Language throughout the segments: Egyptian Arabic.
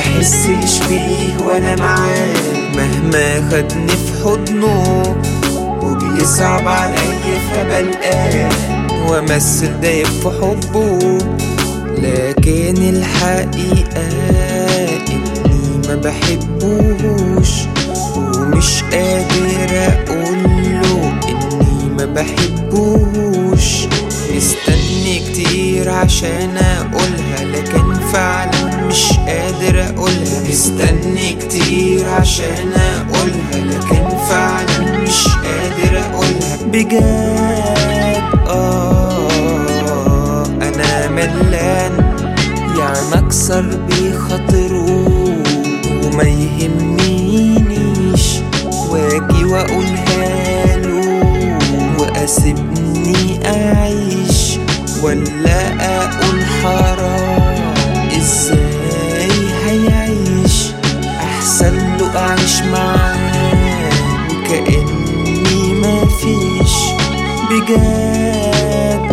بحسش بيه وانا معاه مهما خدني في حضنه وبيصعب عليا فبلقاه وامثل دايب في حبه لكن الحقيقة اني ما بحبوش ومش قادر اقوله اني ما بحبوش مستني كتير عشان اقولها لكن فعلا مش قادر اقولها مستني كتير عشان اقولها لكن فعلا مش قادر اقولها بجد اه انا ملان يعني اكسر بخاطره وما يهمنيش واجي واقولها له واسيبني اعيش ولا اقول حرام ازاي هيعيش احسن له اعيش معاه وكاني مفيش بجد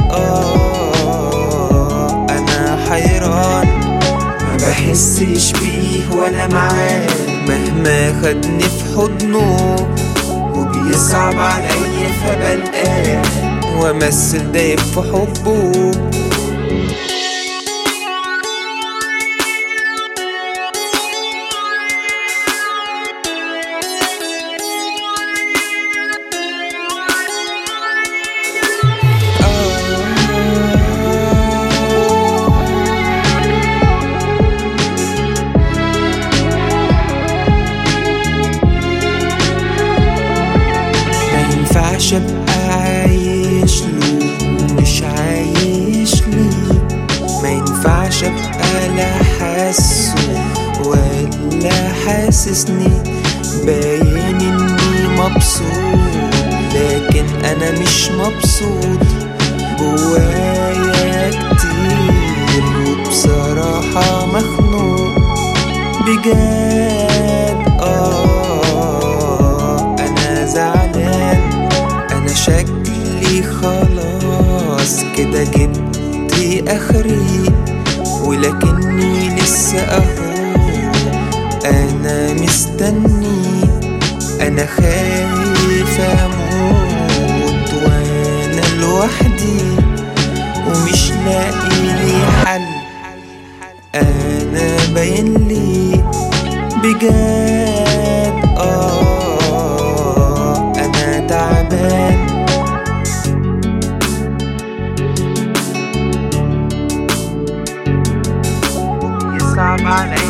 اه انا حيران ما بحسش بيه وانا معاه مهما خدني في حضنه وبيصعب عليا فبلقاه وامثل دايب في حبه ما ينفعش ابقى عايش له ومش عايش لي ما ينفعش ابقى لا حاسه ولا حاسسني باين اني مبسوط لكن انا مش مبسوط جوايا كتير وبصراحة مخنوق بجد اه انا زعلان انا شكلي خلاص كده جبت اخري ولكني لسه اهو انا مستني انا خايف اموت وانا لوحدي ومش لاقي لي حل انا باين لي بجد اه انا تعبان يصعب علي